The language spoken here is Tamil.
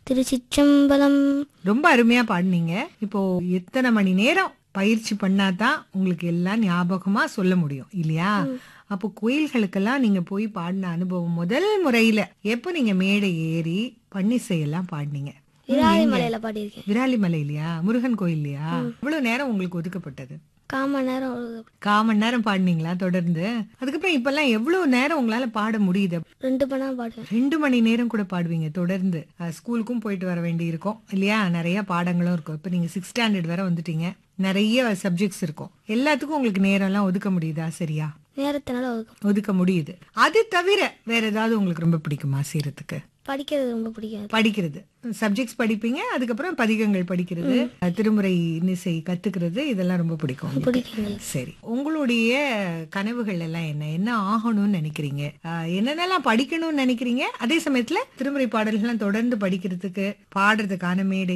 திருச்சிற்றம்பலம் ரொம்ப அருமையா பாடினீங்க இப்போ எத்தனை மணி நேரம் பயிற்சி பண்ணாதான் உங்களுக்கு எல்லாம் ஞாபகமா சொல்ல முடியும் இல்லையா அப்போ கோயில்களுக்கெல்லாம் நீங்க போய் பாடின அனுபவம் முதல் முறையில எப்போ நீங்க மேடை ஏறி பன்னிசையெல்லாம் பாடினீங்க விராலி மலையில பாடியிருக்கேன் விராலிமலை இல்லையா முருகன் கோயில் இல்லையா இவ்வளவு நேரம் உங்களுக்கு ஒதுக்கப்பட்டது காம நேரம் ஒரு- காமன் நேரம் பாடினீங்களா தொடர்ந்து அதுக்கப்புறம் இப்பெல்லாம் எவ்வளவு நேரம் உங்களால பாட முடியுது ரெண்டு பண்ணா பாடுவேன் ரெண்டு மணி நேரம் கூட பாடுவீங்க தொடர்ந்து அஹ், ஸ்கூலுக்கும் போயிட்டு வர வேண்டி இருக்கும் இல்லையா நிறைய பாடங்களும் இருக்கும் இப்போ நீங்க சிக்ஸ் ஸ்டாண்டர்ட் வரை வந்துட்டீங்க நிறைய சப்ஜெக்ட்ஸ் இருக்கும் எல்லாத்துக்கும் உங்களுக்கு நேரம் எல்லாம் ஒதுக்க முடியுதா சரியா நேரத்தினால ஒதுக்கும் ஒதுக்க முடியுது அது தவிர வேற ஏதாவது உங்களுக்கு ரொம்ப பிடிக்குமா செய்யறதுக்கு படிக்கிறது ரொம்ப பிடிக்காது படிக்கிறது சப்ஜெக்ட்ஸ் படிப்பீங்க அதுக்கப்புறம் பதிகங்கள் படிக்கிறது அஹ், திருமுறை இன்னிசை கத்துக்கிறது இதெல்லாம் ரொம்ப பிடிக்கும் உங்களுக்கு. பிடிக்குங்க சரி உங்களுடைய கனவுகள் எல்லாம் என்ன என்ன ஆகணும்னு நினைக்கிறீங்க ஆஹ் என்னென்னலாம் படிக்கணும்னு நினைக்கிறீங்க அதே சமயத்துல திருமுறை பாடல்கள்லாம் தொடர்ந்து படிக்கிறதுக்கு பாடுறதுக்கான மேடை